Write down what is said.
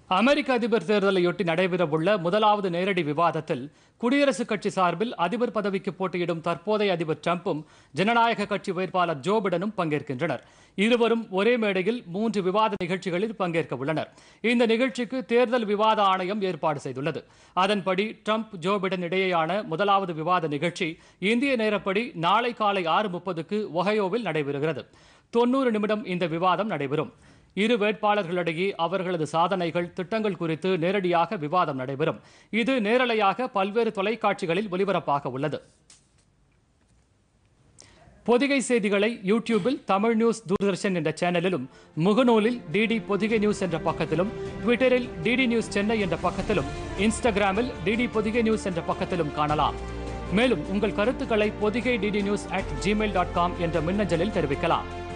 அமெரிக்க அதிபர் தேர்தலையொட்டி நடைபெறவுள்ள முதலாவது நேரடி விவாதத்தில் குடியரசுக் கட்சி சார்பில் அதிபர் பதவிக்கு போட்டியிடும் தற்போதைய அதிபர் டிரம்பும் ஜனநாயக கட்சி வேட்பாளர் ஜோ பிடனும் பங்கேற்கின்றனர் இருவரும் ஒரே மேடையில் மூன்று விவாத நிகழ்ச்சிகளில் பங்கேற்க உள்ளனர் இந்த நிகழ்ச்சிக்கு தேர்தல் விவாத ஆணையம் ஏற்பாடு செய்துள்ளது அதன்படி ட்ரம்ப் ஜோ பிடன் இடையேயான முதலாவது விவாத நிகழ்ச்சி இந்திய நேரப்படி நாளை காலை ஆறு முப்பதுக்கு ஒஹயோவில் நடைபெறுகிறது தொண்ணூறு நிமிடம் இந்த விவாதம் நடைபெறும் இரு வேட்பாளர்களிடையே அவர்களது சாதனைகள் திட்டங்கள் குறித்து நேரடியாக விவாதம் நடைபெறும் இது நேரலையாக பல்வேறு தொலைக்காட்சிகளில் ஒலிபரப்பாக உள்ளது பொதிகை செய்திகளை யூடியூபில் தமிழ் நியூஸ் தூர்தர்ஷன் என்ற சேனலிலும் முகநூலில் டிடி பொதிகை நியூஸ் என்ற பக்கத்திலும் ட்விட்டரில் டிடி நியூஸ் சென்னை என்ற பக்கத்திலும் இன்ஸ்டாகிராமில் டிடி பொதிகை நியூஸ் என்ற பக்கத்திலும் காணலாம் மேலும் உங்கள் கருத்துக்களை Podhigai DD news at Gmail dot com என்ற மின்னஞ்சலில் தெரிவிக்கலாம்